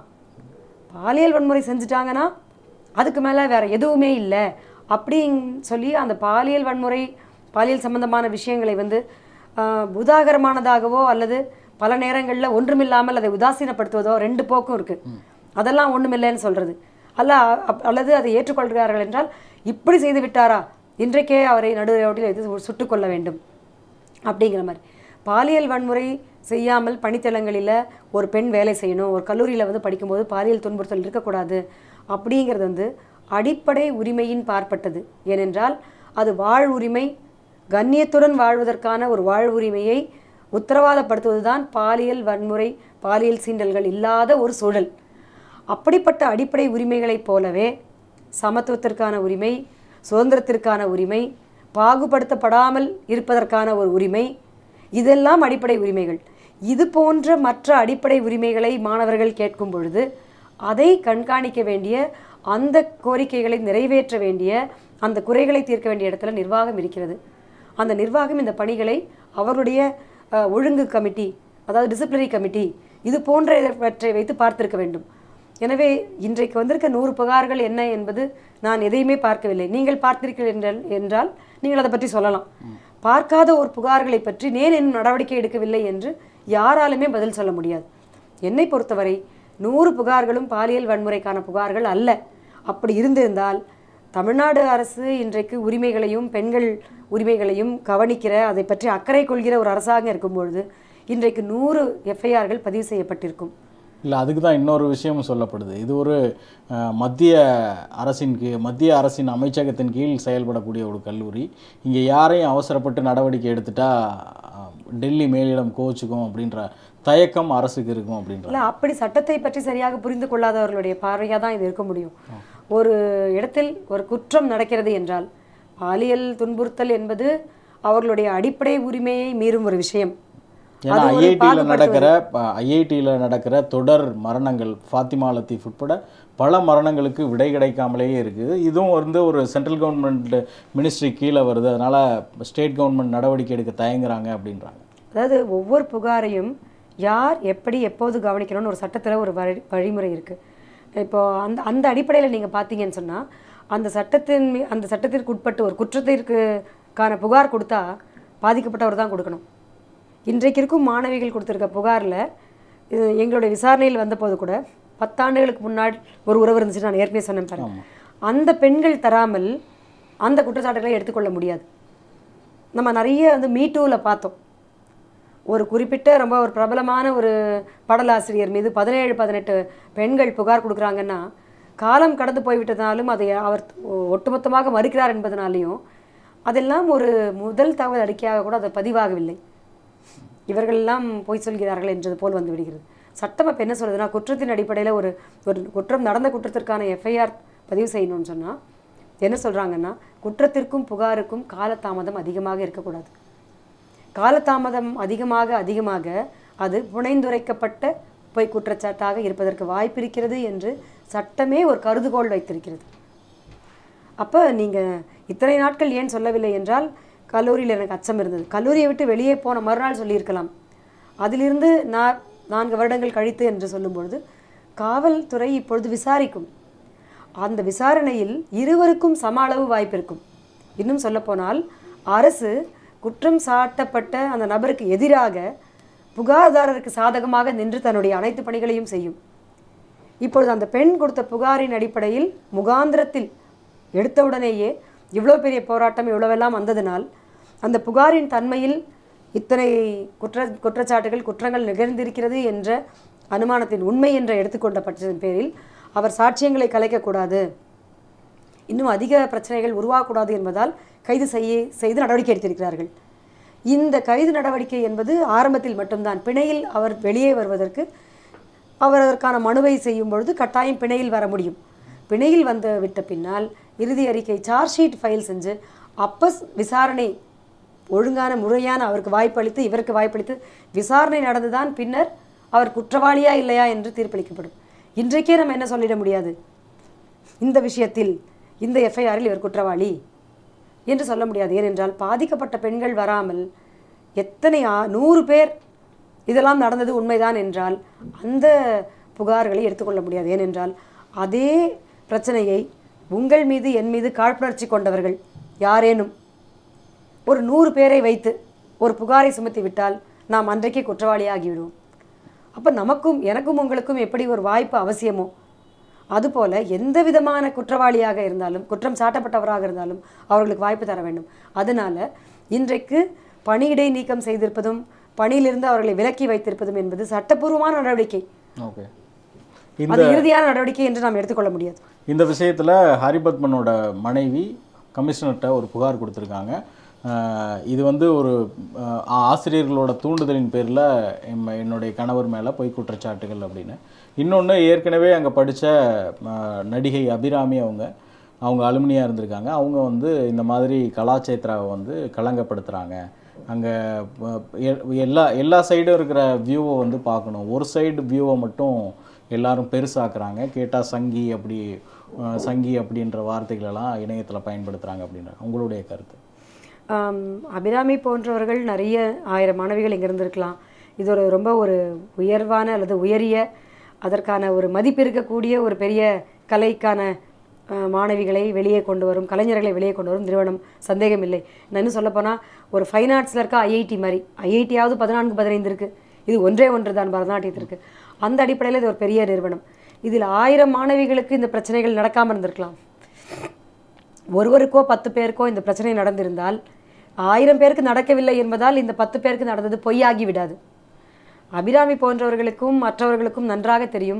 பாலியல் வன்முறை செஞ்சுட்டாங்கன்னா அதுக்கு மேலே வேற எதுவுமே இல்லை அப்படின்னு சொல்லி அந்த பாலியல் வன்முறை பாலியல் சம்பந்தமான விஷயங்களை வந்து ஆஹ், உதாகரமானதாகவோ அல்லது பல நேரங்களில் ஒன்றுமில்லாமல் அதை உதாசீனப்படுத்துவதோ ரெண்டு போக்கும் இருக்கு அதெல்லாம் ஒண்ணுமில்லைன்னு சொல்றது அல்ல அப்- அல்லது அதை ஏற்றுக்கொள்கிறார்கள் என்றால் இப்படி செய்து விட்டாரா இன்றைக்கே அவரை நடுரோட்டில் வைத்து சுட்டுக் கொள்ள வேண்டும் அப்படிங்கிற மாதிரி பாலியல் வன்முறை செய்யாமல் பணித்தளங்களில் ஒரு பெண் வேலை செய்யணும் ஒரு கல்லூரியில் வந்து படிக்கும்போது பாலியல் துன்புறுத்தல் இருக்கக்கூடாது அப்படிங்கிறது வந்து அடிப்படை உரிமையின் பார்ப்பட்டது ஏனென்றால் அது வாழ் உரிமை கண்ணியத்துடன் வாழ்வதற்கான ஒரு வாழ் உரிமையை உத்தரவாதப்படுத்துவதுதான் பாலியல் வன்முறை பாலியல் சீண்டல்கள் இல்லாத ஒரு சூழல் அப்படிப்பட்ட அடிப்படை உரிமைகளைப் போலவே சமத்துவத்திற்கான உரிமை சுதந்திரத்திற்கான உரிமை பாகுபடுத்தப்படாமல் இருப்பதற்கான ஒரு உரிமை இதெல்லாம் அடிப்படை உரிமைகள் இது போன்ற மற்ற அடிப்படை உரிமைகளை மாணவர்கள் கேட்கும் பொழுது அதை கண்காணிக்க வேண்டிய அந்த கோரிக்கைகளை நிறைவேற்ற வேண்டிய அந்த குறைகளை தீர்க்க வேண்டிய இடத்துல நிர்வாகம் இருக்கிறது அந்த நிர்வாகம் இந்த பணிகளை அவர்களுடைய அஹ், ஒழுங்கு கமிட்டி அதாவது டிசிப்ளினரி கமிட்டி இது போன்றவற்றை வைத்து பார்த்திருக்க வேண்டும் எனவே இன்றைக்கு வந்திருக்க நூறு புகார்கள் என்ன என்பது நான் எதையுமே பார்க்கவில்லை நீங்கள் பார்த்தீர்கள் என்றால் என்றால் நீங்கள் அதை பற்றி சொல்லலாம் பார்க்காத ஒரு புகார்களை பற்றி நேன் இன்னும் நடவடிக்கை எடுக்கவில்லை என்று யாராலுமே பதில் சொல்ல முடியாது என்னை பொறுத்தவரை நூறு புகார்களும் பாலியல் வன்முறைக்கான புகார்கள் அல்ல அப்படி இருந்திருந்தால் தமிழ்நாடு அரசு இன்றைக்கு உரிமைகளையும் பெண்கள் உரிமைகளையும் கவனிக்கிற அதை பற்றி அக்கறை கொள்கிற ஒரு அரசாங்கம் இருக்கும் பொழுது இன்றைக்கு நூறு எஃப்ஐஆர்கள் பதிவு செய்யப்பட்டிருக்கும் இல்லை அதுக்கு தான் இன்னொரு விஷயமும் சொல்லப்படுது இது ஒரு அஹ், மத்திய அரசின் கீழ் மத்திய அரசின் அமைச்சகத்தின் கீழ் செயல்படக்கூடிய ஒரு கல்லூரி இங்கே யாரையும் அவசரப்பட்டு நடவடிக்கை எடுத்துட்டா அஹ், டெல்லி மேலிடம் கோச்சுக்கும் அப்படின்ற தயக்கம் அரசுக்கு இருக்கும் அப்படின்ற இல்ல அப்படி சட்டத்தை பற்றி சரியாக புரிந்து கொள்ளாதவர்களுடைய பார்வையாக தான் இது இருக்க முடியும் ஒரு இடத்தில் ஒரு குற்றம் நடக்கிறது என்றால் பாலியல் துன்புறுத்தல் என்பது அவர்களுடைய அடிப்படை உரிமையை மீறும் ஒரு விஷயம் ஏன்னா அது ஒரு ஐஐடியில் நடக்கிற ஐஐடியில் நடக்கிற தொடர் மரணங்கள் ஃபாத்திமா லத்தீஃப் உட்பட பல மரணங்களுக்கு விடை கிடைக்காமலேயே இருக்குது இதுவும் வந்து ஒரு சென்ட்ரல் கவர்மெண்ட் மினிஸ்ட்ரி கீழே வருது அதனால ஸ்டேட் கவர்மெண்ட் நடவடிக்கை எடுக்க தயங்குறாங்க அப்படின்றாங்க அதாவது ஒவ்வொரு புகாரையும் யார் எப்படி எப்போது கவனிக்கணும்னு ஒரு சட்டத்தில் ஒரு வழி வழிமுறை இருக்குது இப்போ அந்த அந்த அடிப்படையில் நீங்கள் பார்த்தீங்கன்னு சொன்னால் அந்த சட்டத்தின் மீ- அந்த சட்டத்திற்கு உட்பட்டு ஒரு குற்றத்திற்குக்கான புகார் கொடுத்தா பாதிக்கப்பட்டவர் தான் கொடுக்கணும் இன்றைக்கு இருக்கும் மாணவிகள் கொடுத்துருக்க புகாரில் இது எங்களுடைய விசாரணையில் வந்தபோது கூட பத்தாண்டுகளுக்கு முன்னாடி ஒரு உறவு இருந்துச்சு நான் ஏற்கனவே சொன்னேன் பாருங்க அந்த பெண்கள் தராமல் அந்த குற்றச்சாட்டுகளை எடுத்துக்கொள்ள முடியாது நம்ம நிறைய வந்து மீட்டூவில் பார்த்தோம் ஒரு குறிப்பிட்ட ரொம்ப ஒரு பிரபலமான ஒரு பாடலாசிரியர் மீது பதினேழு பதினெட்டு பெண்கள் புகார் கொடுக்குறாங்கன்னா காலம் கடந்து போய்விட்டதாலும் அதை அவர் ஒட்டுமொத்தமாக மறுக்கிறார் என்பதனாலையும் அதெல்லாம் ஒரு முதல் தகவல் அறிக்கையாக கூட அது பதிவாகவில்லை இவர்கள் எல்லாம் பொய் சொல்கிறார்கள் என்றது போல் வந்து விடுகிறது சட்டம் அப்போ என்ன சொல்லுதுன்னா குற்றத்தின் அடிப்படையில் ஒரு ஒரு குற்றம் நடந்த குற்றத்திற்கான எஃப்ஐஆர் பதிவு செய்யணும்னு சொன்னால் என்ன சொல்கிறாங்கன்னா குற்றத்திற்கும் புகாருக்கும் காலதாமதம் அதிகமாக இருக்கக்கூடாது காலதாமதம் அதிகமாக அதிகமாக அது புனைந்துரைக்கப்பட்ட பொய் குற்றச்சாட்டாக இருப்பதற்கு வாய்ப்பிருக்கிறது என்று சட்டமே ஒரு கருதுகோள் வைத்திருக்கிறது அப்போ நீங்கள் இத்தனை நாட்கள் ஏன் சொல்லவில்லை என்றால் கல்லூரியில் எனக்கு அச்சம் இருந்தது கல்லூரியை விட்டு வெளியே போன மறுநாள் சொல்லியிருக்கலாம் அதிலிருந்து நான் நான்கு வருடங்கள் கழித்து என்று சொல்லும்பொழுது காவல்துறை இப்பொழுது விசாரிக்கும் அந்த விசாரணையில் இருவருக்கும் சம அளவு வாய்ப்பு இருக்கும் இன்னும் சொல்லப்போனால் அரசு குற்றம் சாட்டப்பட்ட அந்த நபருக்கு எதிராக புகார்தாரருக்கு சாதகமாக நின்று தன்னுடைய அனைத்து பணிகளையும் செய்யும் இப்பொழுது அந்த பெண் கொடுத்த புகாரின் அடிப்படையில் முகாந்திரத்தில் எடுத்தவுடனேயே இவ்வளோ பெரிய போராட்டம் இவ்வளவெல்லாம் வந்ததினால் அந்த புகாரின் தன்மையில் இத்தனை குற்ற குற்றச்சாட்டுகள் குற்றங்கள் நிகழ்ந்திருக்கிறது என்ற அனுமானத்தின் உண்மை என்ற எடுத்துக்கொண்ட பட்சத்தின் பேரில் அவர் சாட்சியங்களை கலைக்கக்கூடாது இன்னும் அதிக பிரச்சனைகள் உருவாகக்கூடாது என்பதால் கைது செய்ய செய்து நடவடிக்கை எடுத்திருக்கிறார்கள் இந்த கைது நடவடிக்கை என்பது ஆரம்பத்தில் மட்டும்தான் பிணையில் அவர் வெளியே வருவதற்கு அவர் அதற்கான மனுவை செய்யும் பொழுது கட்டாயம் பிணையில் வர முடியும் பிணையில் வந்து விட்ட பின்னால் இறுதி அறிக்கை சார்ஜ் ஷீட் ஃபைல் செஞ்சு அப்போ விசாரணை ஒழுங்கான முறையான அவருக்கு வாய்ப்பளித்து இவருக்கு வாய்ப்பளித்து விசாரணை நடந்துதான் பின்னர் அவர் குற்றவாளியா இல்லையா என்று தீர்ப்பளிக்கப்படும் இன்றைக்கே நம்ம என்ன சொல்லிட முடியாது இந்த விஷயத்தில் இந்த எஃப்ஐஆரில் இவர் குற்றவாளி என்று சொல்ல முடியாது ஏனென்றால் பாதிக்கப்பட்ட பெண்கள் வராமல் எத்தனை ஆ- நூறு பேர் இதெல்லாம் நடந்தது உண்மைதான் என்றால் அந்த புகார்களை எடுத்துக்கொள்ள முடியாது ஏனென்றால் அதே பிரச்சனையை உங்கள் மீது என் மீது காழ்ப்புணர்ச்சி கொண்டவர்கள் யாரேனும் ஒரு நூறு பேரை வைத்து ஒரு புகாரை சுமத்தி விட்டால் நாம் அன்றைக்கே குற்றவாளியாகிவிடுவோம் அப்போ நமக்கும் எனக்கும் உங்களுக்கும் எப்படி ஒரு வாய்ப்பு அவசியமோ அதுபோல எந்த விதமான குற்றவாளியாக இருந்தாலும் குற்றம் சாட்டப்பட்டவராக இருந்தாலும் அவர்களுக்கு வாய்ப்பு தர வேண்டும் அதனால இன்றைக்கு பணியிடை நீக்கம் செய்திருப்பதும் பணியிலிருந்து அவர்களை விலக்கி வைத்திருப்பதும் என்பது சட்டப்பூர்வமான நடவடிக்கை ஓகே அது இறுதியான நடவடிக்கை என்று நாம் எடுத்துக்கொள்ள முடியாது இந்த விஷயத்தில் ஹரிபத்மனோட மனைவி கமிஷனர்கிட்ட ஒரு புகார் கொடுத்துருக்காங்க ஆஹ் இது வந்து ஒரு ஆஹ் ஆசிரியர்களோட தூண்டுதலின் பேரில் என்னுடைய கணவர் மேலே பொய் குற்றச்சாட்டுகள் அப்படின்னு இன்னொன்று ஏற்கனவே அங்கே படித்த நடிகை அபிராமி அவங்க அவங்க அலுமினியாக இருந்திருக்காங்க அவங்க வந்து இந்த மாதிரி கலாச்சேத்ராவை வந்து களங்கப்படுத்துகிறாங்க அங்கே எல்லா எல்லா சைடும் இருக்கிற வியூவை வந்து பார்க்கணும் ஒரு சைடு வியூவை மட்டும் எல்லாரும் பெருசாக்குறாங்க கேட்டால் சங்கி அப்படி அஹ், சங்கி அப்படின்ற வார்த்தைகளெல்லாம் இணையத்தில் பயன்படுத்துகிறாங்க அப்படின்ற உங்களுடைய கருத்து ஆம், அபிராமி போன்றவர்கள் நிறைய ஆயிரம் மாணவிகள் இங்கே இருந்திருக்கலாம் இது ஒரு ரொம்ப ஒரு உயர்வான அல்லது உயரிய அதற்கான ஒரு மதிப்பு இருக்கக்கூடிய ஒரு பெரிய கலைக்கான ஆ, மாணவிகளை வெளியே கொண்டு வரும் கலைஞர்களை வெளியே கொண்டு வரும் நிறுவனம் சந்தேகமில்லை நான் இன்னும் சொல்லப்போனால் ஒரு ஃபைன் ஆர்ட்ஸில் இருக்க ஐஐடி மாதிரி ஐஐடியாவது பதினான்கு பதினைந்து இருக்குது இது ஒன்றே ஒன்று தான் பரதநாட்டியத்திற்கு அந்த அடிப்படையில் இது ஒரு பெரிய நிறுவனம் இதில் ஆயிரம் மாணவிகளுக்கு இந்த பிரச்சனைகள் நடக்காமல் இருந்திருக்கலாம் ஒருவருக்கோ பத்து பேருக்கோ இந்த பிரச்சனை நடந்திருந்தால் ஆயிரம் பேருக்கு நடக்கவில்லை என்பதால் இந்த பத்து பேருக்கு நடந்தது பொய்யாகி விடாது அபிராமி போன்றவர்களுக்கும் மற்றவர்களுக்கும் நன்றாக தெரியும்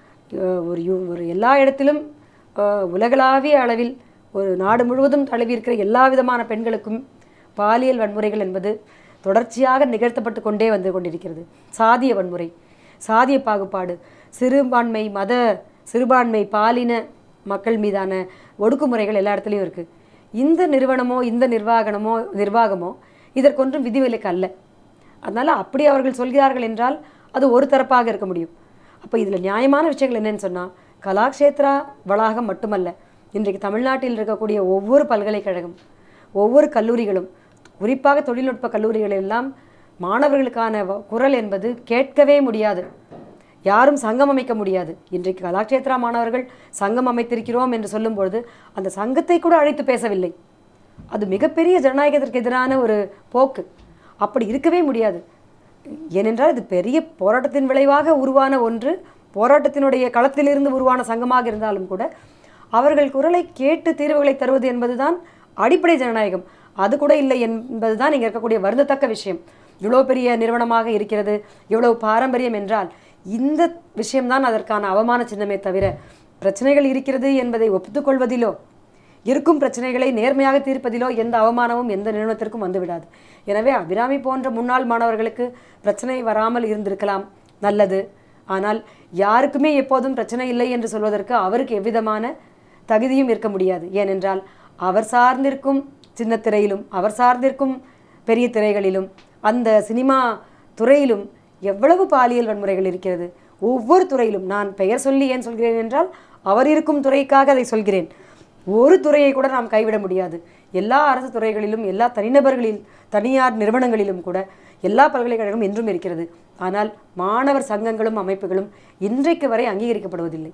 அஹ் ஒரு யு- ஒரு எல்லா இடத்திலும் அஹ் உலகளாவிய அளவில் ஒரு நாடு முழுவதும் தழுவி இருக்கிற எல்லா விதமான பெண்களுக்கும் பாலியல் வன்முறைகள் என்பது தொடர்ச்சியாக நிகழ்த்தப்பட்டு கொண்டே வந்து கொண்டிருக்கிறது சாதிய வன்முறை சாதிய பாகுபாடு சிறுபான்மை மத சிறுபான்மை பாலின மக்கள் மீதான ஒடுக்குமுறைகள் எல்லா இடத்துலையும் இருக்குது இந்த நிறுவனமோ இந்த நிர்வாகனமோ நிர்வாகமோ இதற்கொன்றும் விதிவிலக்கு அல்ல அதனால் அப்படி அவர்கள் சொல்கிறார்கள் என்றால் அது ஒரு தரப்பாக இருக்க முடியும் அப்போ இதில் நியாயமான விஷயங்கள் என்னன்னு சொன்னால் கலாக்ஷேத்ரா வளாகம் மட்டுமல்ல இன்றைக்கு தமிழ்நாட்டில் இருக்கக்கூடிய ஒவ்வொரு பல்கலைக்கழகம் ஒவ்வொரு கல்லூரிகளும் குறிப்பாக தொழில்நுட்ப கல்லூரிகள் எல்லாம் மாணவர்களுக்கான வ- குரல் என்பது கேட்கவே முடியாது யாரும் சங்கம் அமைக்க முடியாது இன்றைக்கு கலாக்ஷேத்ரா மாணவர்கள் சங்கம் அமைத்திருக்கிறோம் என்று சொல்லும்பொழுது அந்த சங்கத்தை கூட அழைத்து பேசவில்லை அது மிகப்பெரிய ஜனநாயகத்திற்கு எதிரான ஒரு போக்கு அப்படி இருக்கவே முடியாது ஏனென்றால் இது பெரிய போராட்டத்தின் விளைவாக உருவான ஒன்று போராட்டத்தினுடைய களத்திலிருந்து உருவான சங்கமாக இருந்தாலும் கூட அவர்கள் குரலை கேட்டு தீர்வுகளை தருவது என்பதுதான் அடிப்படை ஜனநாயகம் அது கூட இல்லை என்பதுதான் இங்கே இருக்கக்கூடிய வருந்தத்தக்க விஷயம் இவ்வளோ பெரிய நிறுவனமாக இருக்கிறது இவ்வளவு பாரம்பரியம் என்றால் இந்த விஷயம்தான் அதற்கான அவமான சின்னமே தவிர பிரச்சனைகள் இருக்கிறது என்பதை ஒப்புத்துக்கொள்வதிலோ இருக்கும் பிரச்சனைகளை நேர்மையாக தீர்ப்பதிலோ எந்த அவமானமும் எந்த நிறுவனத்திற்கும் வந்துவிடாது எனவே அபிராமி போன்ற முன்னாள் மாணவர்களுக்கு பிரச்சனை வராமல் இருந்திருக்கலாம் நல்லது ஆனால் யாருக்குமே எப்போதும் பிரச்சனை இல்லை என்று சொல்வதற்கு அவருக்கு எவ்விதமான தகுதியும் இருக்க முடியாது ஏனென்றால் அவர் சார்ந்திருக்கும் சின்ன திரையிலும் அவர் சார்ந்திருக்கும் பெரிய திரைகளிலும் அந்த சினிமா துறையிலும் எவ்வளவு பாலியல் வன்முறைகள் இருக்கிறது ஒவ்வொரு துறையிலும் நான் பெயர் சொல்லி ஏன் சொல்கிறேன் என்றால் அவர் இருக்கும் துறைக்காக அதை சொல்கிறேன் ஒரு துறையை கூட நாம் கைவிட முடியாது எல்லா அரசு துறைகளிலும் எல்லா தனிநபர்களில் தனியார் நிறுவனங்களிலும் கூட எல்லா பல்கலைக்கழகம் இன்றும் இருக்கிறது ஆனால் மாணவர் சங்கங்களும் அமைப்புகளும் இன்றைக்கு வரை அங்கீகரிக்கப்படுவதில்லை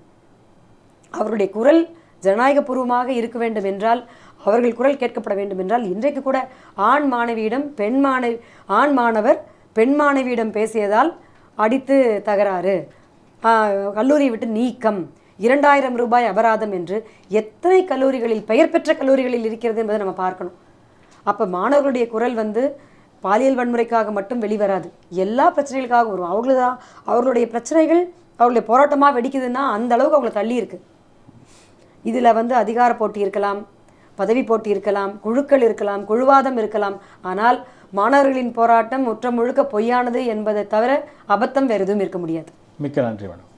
அவருடைய குரல் ஜனநாயகபூர்வமாக இருக்க வேண்டும் என்றால் அவர்கள் குரல் கேட்கப்பட வேண்டும் என்றால் இன்றைக்கு கூட ஆண் மாணவியிடம் பெண் மாணவி ஆண் மாணவர் பெண் மாணவியிடம் பேசியதால் அடித்து தகராறு ஆஹ், கல்லூரியை விட்டு நீக்கம் இரண்டாயிரம் ரூபாய் அபராதம் என்று எத்தனை கல்லூரிகளில் பெயர் பெற்ற கல்லூரிகளில் இருக்கிறது என்பதை நம்ம பார்க்கணும் அப்போ மாணவர்களுடைய குரல் வந்து பாலியல் வன்முறைக்காக மட்டும் வெளிவராது எல்லா பிரச்சனைகளுக்காக வரும் அவங்களதா அவர்களுடைய பிரச்சனைகள் அவர்களுடைய போராட்டமாக வெடிக்குதுன்னா அந்த அளவுக்கு அவங்கள தள்ளி இருக்கு இதில் வந்து அதிகார போட்டி இருக்கலாம் பதவி போட்டி இருக்கலாம் குழுக்கள் இருக்கலாம் குழுவாதம் இருக்கலாம் ஆனால் மாணவர்களின் போராட்டம் முற்ற முழுக்க பொய்யானது என்பதை தவிர அபத்தம் வேறு எதுவும் இருக்க முடியாது மிக்க நன்றி மேடம்